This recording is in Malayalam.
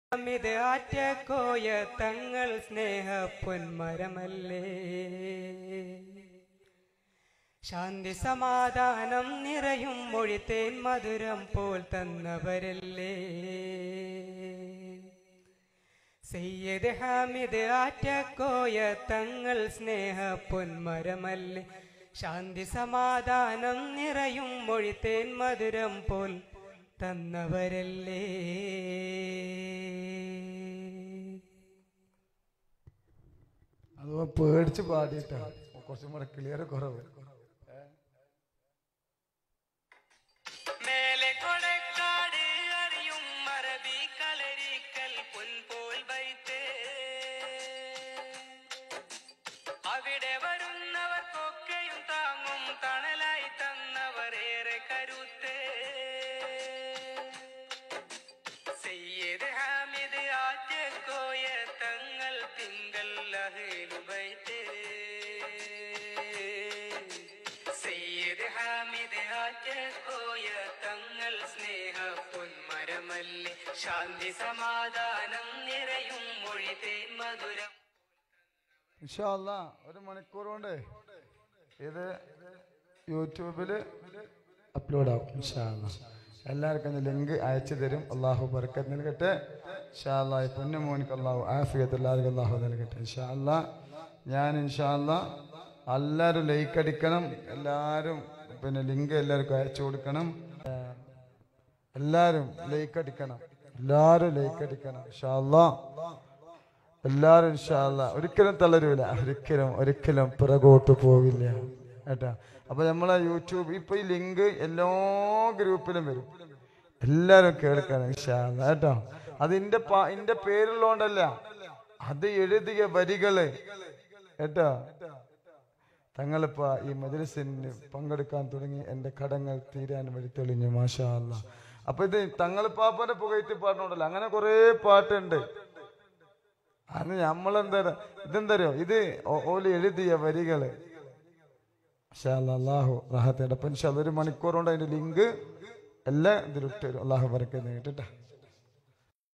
ഇത് ആറ്റക്കോയ തങ്ങൾ സ്നേഹ പൊന്മരമല്ലേ ശാന്തി സമാധാനം നിറയും മൊഴിത്തേൻ മധുരം പോൽ തന്നവരല്ലേ സയ്യദ് ഹാമിദ് ആറ്റക്കോയ തങ്ങൾ സ്നേഹ പൊന്മരമല്ലേ ശാന്തി സമാധാനം നിറയും മൊഴിത്തേൻ മധുരം പോൽ തന്നവരല്ലേ അത് പേടിച്ച് പാടിയിട്ടാണ് കുറച്ചും കൂടെ ക്ലിയർ കുറവ് മേലെ കൊടക്കാട് അറിയും മറബി കളരിക്കൽ പൊൻപോൽ വൈത്തേ അവിടെ വരുന്നവർക്കൊക്കെയും താങ്ങും തണലായി തന്നവർ ഏറെ കരുത്തേ സയ്യിദ് ഹാമിദ് ആറ്റക്കോയ തങ്ങൾ തിങ്കൾ അഹ്ലുബൈത്തേ സയ്യിദ് ഹാമിദ് ആറ്റക്കോയ തങ്ങൾ സ്നേഹ പൊന്മരമല്ലേ ശാന്തി സമാധാനം നിറയും മൊഴിതേൻ മധുരം ഇൻഷാല്ല ഒരു മണിക്കൂർ കൊണ്ട് ഇത് യൂട്യൂബിൽ അപ്ലോഡ് ആവും ഇൻഷാല്ല എല്ലാവർക്കും അതിന്റെ ലിങ്ക് അയച്ചു തരും അള്ളാഹു ബർക്കത്ത് നൽകട്ടെ ഇൻഷാല്ല ഈ പൊന്നു മോനിക്ക് അള്ളാഹു ആഫിയത്ത് എല്ലാവർക്കും അള്ളാഹു നൽകട്ടെ ഇൻഷാല്ല ഞാൻ ഇൻഷാല്ല എല്ലാവരും ലൈക്ക് അടിക്കണം എല്ലാവരും പിന്നെ ലിങ്ക് എല്ലാവർക്കും അയച്ചു കൊടുക്കണം എല്ലാവരും ലൈക്ക് അടിക്കണം എല്ലാവരും ലൈക്ക് അടിക്കണം ഇൻഷാല്ലാ എല്ലാരും ഇൻഷാല്ല ഒരിക്കലും തളരൂല ഒരിക്കലും ഒരിക്കലും പിറകോട്ട് പോവില്ല കേട്ടാ അപ്പൊ നമ്മളെ യൂട്യൂബ് ഇപ്പൊ ഈ ലിങ്ക് എല്ലാ ഗ്രൂപ്പിലും വരും എല്ലാരും കേൾക്കണം ഇൻഷാല്ല കേട്ടോ അത് ഇന്റെ പാ- ഇന്റെ പേരുള്ളോണ്ടല്ല അത് എഴുതിയ വരികള് കേട്ടോ തങ്ങളിപ്പ ഈ മദ്രസിന് പങ്കെടുക്കാൻ തുടങ്ങി എന്റെ കടങ്ങൾ തീരാൻ വഴി തെളിഞ്ഞു മാഷാ അല്ല അപ്പൊ ഇത് തങ്ങളിപ്പാപ്പന്റെ പുകയറ്റി പാടിനോണ്ടല്ലോ അങ്ങനെ കുറെ പാട്ടുണ്ട് അത് നമ്മളെന്താ ഇതെന്തറിയോ ഇത് ഓ- ഓല് എഴുതിയ വരികള് ഇൻഷാ അല്ലാ, അള്ളാഹു റാഹത്തേടെ അപ്പൊ ഇൻഷാ അല്ലാ ഒരു മണിക്കൂർ കൊണ്ട് അതിന്റെ ലിങ്ക് എല്ലാം ഇതിലിട്ട് തരും അള്ളാഹു വരക്കുന്നത് കേട്ടാ